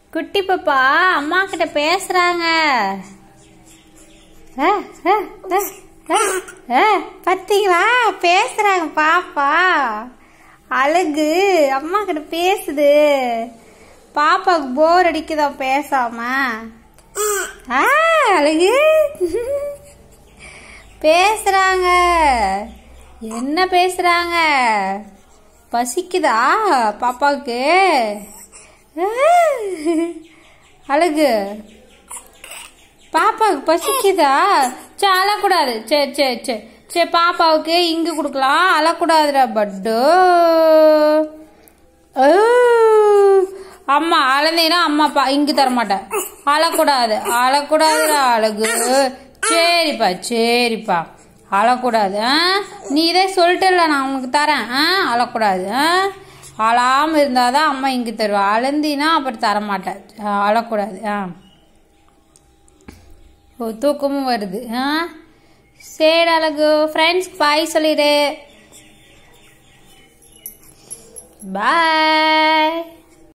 குட்டி பாப்பா அம்மா கிட்ட பேசுறாங்க ஆ, ஆ, ஆ, ஆ, ஆ, பாத்தீங்களா பேசுறாங்க பாப்பா அழகு அம்மா கிட்ட பேசுது பாப்பாவுக்கு போர் அடிக்குதா பேசாம ஆ அழகு பேசுறாங்க என்ன பேசுறாங்க பசிக்குதா பாப்பாவுக்கு ஆ, அழகு பாப்பாவுக்கு பசிக்குதா சே அழக்கூடாது சரி சரி சரி சரி பாப்பாவுக்கு இங்கு கொடுக்கலாம் அழக்கூடாதுடா பட்டு ஓ, அம்மா அழந்தீங்கன்னா அம்மா பா இங்கு தர மாட்டேன் அழக்கூடாது அழக்கூடாதுடா அழகு சரிப்பா சரிப்பா அழக்கூடாது ஆ நீ இதே சொல்லிட்டல நான் உனக்கு தரேன் ஆ அழக்கூடாது ஆ அழாமல் இருந்தால் தான் அம்மா இங்கு தருவா அழுந்தினா அப்புறம் தர மாட்டேன் ஆ, அழக்கூடாது ஆ ஓ தூக்கமும் வருது ஆ சரி அழகு ஃப்ரெண்ட்ஸ்க்கு பாய் சொல்லிடு பாய்